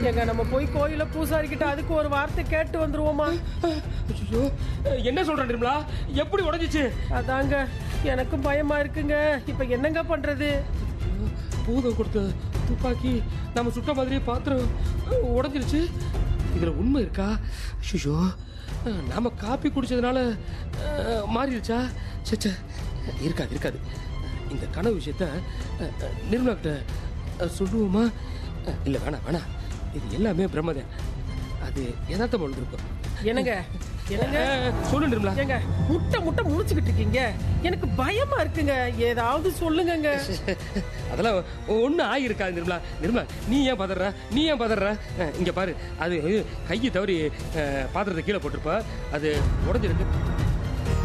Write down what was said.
எங்க நம்ம போய் கோயில பூசாரி கிட்ட அதுக்கு ஒரு வார்த்தை கேட்டு வந்துருவோமா ஐயோ என்ன சொல்ற நிர்மலா எப்படி உடைஞ்சிச்சு அதாங்க எனக்கும் பயமா இருக்குங்க இப்ப என்னங்க பண்றது பூதம் கொடுத்த துப்பாக்கி நம்ம சுட்ட மாதிரியே பாத்திரம் உடைஞ்சிருச்சு இதுல உண்மை இருக்கா ஐயோ நாம காப்பி குடிச்சதுனால அஹ், மாறிடுச்சா சே சே இருக்காது இருக்காது இந்த கனவு விஷயத்த அஹ், அஹ், நிர்மலா கிட்ட அஹ், சொல்லுவோமா அஹ், இல்ல வேணாம் வேணாம் இது எல்லாமே பிரம்மதேன் அது யதார்த்தம் ஒன்று இருக்கும் என்னங்க என்னங்க அஹ், சொல்லு நிர்மலா ஏங்க முட்டை முட்டை முழிச்சுக்கிட்டு இருக்கீங்க எனக்கு பயமா இருக்குங்க ஏதாவது சொல்லுங்கங்க அதெல்லாம் ஒன்றும் ஆகியிருக்காது நிர்மலா நிர்மலா நீ ஏன் பதற நீ ஏன் பதற அஹ், இங்க பாரு அது கையை தவறி அஹ், பாத்திரத்தை கீழே போட்டிருப்ப அது உடஞ்சிருக்கு